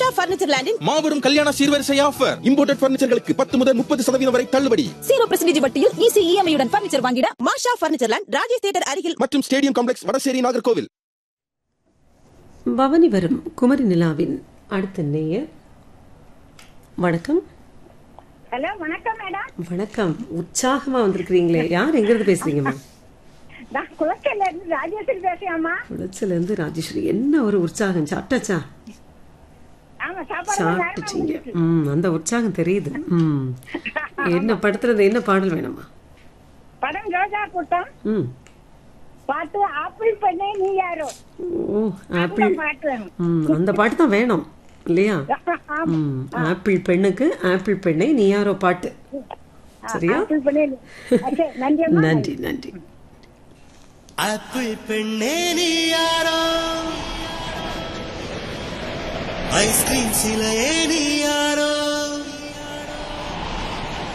மாஷா furniture லேண்டின் மாபெரும் கல்யாண சீர்வரிசை ஆஃபர் இம்போர்ட்டட் பர்னிச்சர்களுக்கு பத்து முதல் முப்பது சதவீதம் வரை தள்ளுபடி ஜீரோ பர்சன்டேஜ் வட்டியில் ஈஸி இஎம்ஐ உடன் பர்னிச்சர் வாங்கிட Masha furniture land Rajesh theatre அருகில் மற்றும் ஸ்டேடியம் காம்ப்ளெக்ஸ் வடசேரி நாகர்கோவில் பவனி வரும் குமரி நிலாவின் அடுத்த நேயர் வணக்கம் ஹலோ வணக்கம் மேடம் வணக்கம் உற்சாகமா வந்திருக்கிறீங்களே யார் எங்க இருந்து பேசுறீங்கம்மா நான் குளக்கல்ல இருந்து ராஜேஸ்வரி பேசுறேம்மா குளச்சல இருந்து ராஜேஸ்வரி என்ன ஒரு உற்சாகம் சாப்பிட்டாச்சா ஆமா சாப்பாடு நேரமா சாப்பிட்டுச்சீங்க வந்துருச்சு. ம் அந்த உற்சாகம் தெரியுது ம் என்ன படத்துல என்ன பாடல் வேணுமா படம் ரோஜா கூட்டம் ம் பாட்டு ஆப்பிள் பண்ணே நீ யாரோ ஓ ஆப்பிள் அந்த பாட்டு வேணும் ம் அந்த பாட்டு தான் வேணும் இல்லையா ஆமா ம் ஆப்பிள் பெண்ணுக்கு ஆப்பிள் பெண்ணை நீ யாரோ பாட்டு சரியா ஆப்பிள் பண்ணே நீ- சரி, நன்றி அம்மா நன்றி நன்றி ஆப்பிள் பெண்ணே நீ யாரோ ஐஸ்கிரீம் சிலையே நீ யாரோ